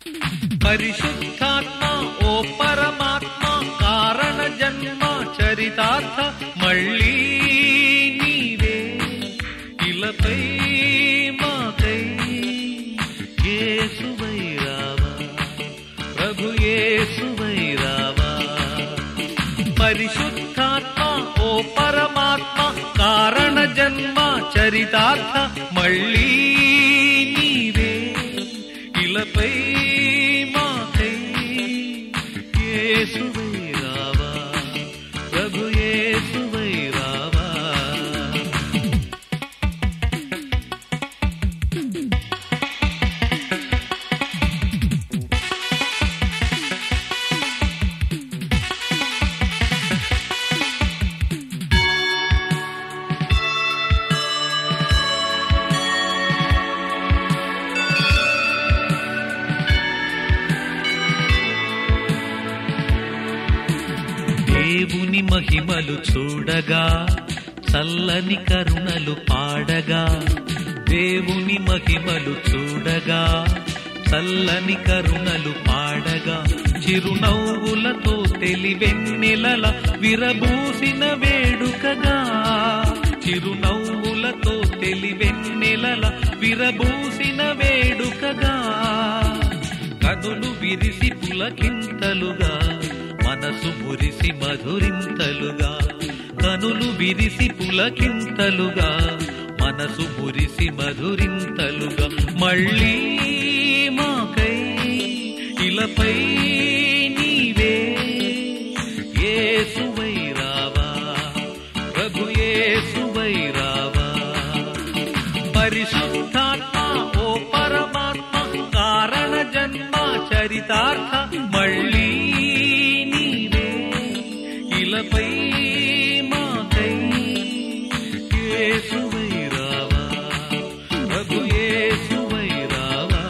పరిశుద్ధాత్మ ఓ పరమాత్మ కారణ జన్మ చరితార్థ మళ్ళీ నీవే ఇలపై మాకై యేసువై రావా ప్రభు యేసువై రావా పరిశుద్ధాత్మ ఓ పరమాత్మ కారణ జన్మ చరితార్థ మళ్ళీ నీవే ఇలపై మాకై యేసువై రావా ప్రభు యేసువై రావా దేవుని మహిమలు చూడగా చల్లని కరుణలు పాడగా దేవుని మహిమలు చూడగా చల్లని కరుణలు పాడగా చిరునవ్వులతో తెలివెన్నెలల విరబూసిన వేడుకగా చిరునవ్వులతో తెలివెన్నెలల విరబూసిన వేడుకగా కనులు విరిసి పులకింతలుగా మనసు మురిసి మధురింతలుగా కనులు విరిసి పులకింతలుగా మనసు మురిసి మధురింతలుగా మళ్ళీ మాకై ఇలపై నీవే యేసువై రావా ప్రభు యేసువై రావా పరిశుద్ధాత్మ ఓ పరమాత్మ కారణ జన్మ చరితార్థ మళ్ళీ నీవే ఇలపై మాకై యేసువై రావా ప్రభు యేసువై రావా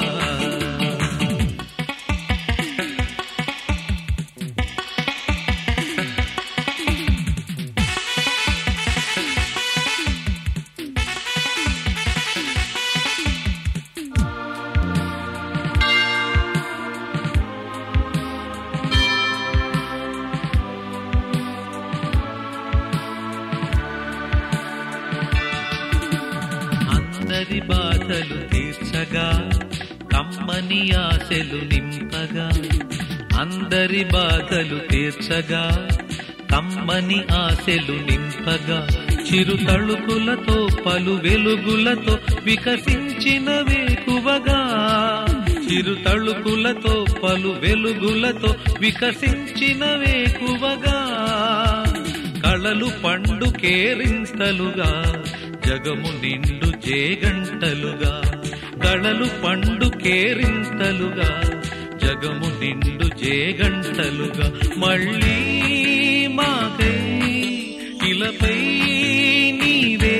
అందరి బాధలు తీర్చగా కమ్మని ఆశలు నింపగా అందరి బాధలు తీర్చగా కమ్మని ఆశలు నింపగా చిరు తళుకులతో పలు వెలుగులతో వికసించిన వేకువగా చిరు తళుకులతో పలు వెలుగులతో వికసించిన వేకువగా కళలు పండు కేరింతలుగా జగము నిండు జేగంటలుగా కళలు పండు కేరింతలుగా జగము నిండు జేగంటలుగా మళ్ళీ మాకై ఇలపై నీవే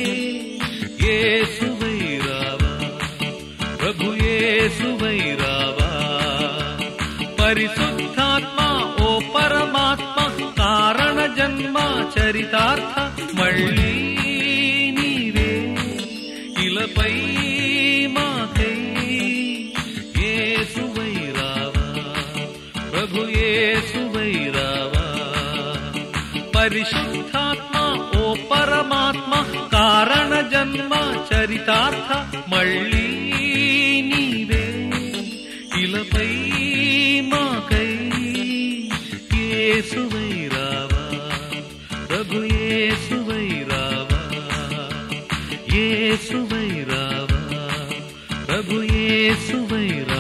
యేసువై రావా ప్రభు యేసువై రావా పరిశుద్ధాత్మ ఓ పరమాత్మ కారణ జన్మ చరితార్థ మళ్ళీ నీవే ఇలపై మాకై యేసువై రావా ప్రభు యేసువై రావా పరిశుద్ధాత్మ ఓ పరమాత్మ కారణ జన్మ చరితార్థ మళ్ళీ నీవే ఇలపై మాకై యేసువై రావా ప్రభు యేసువై రావా యేసువై రావా ప్రభు యేసువై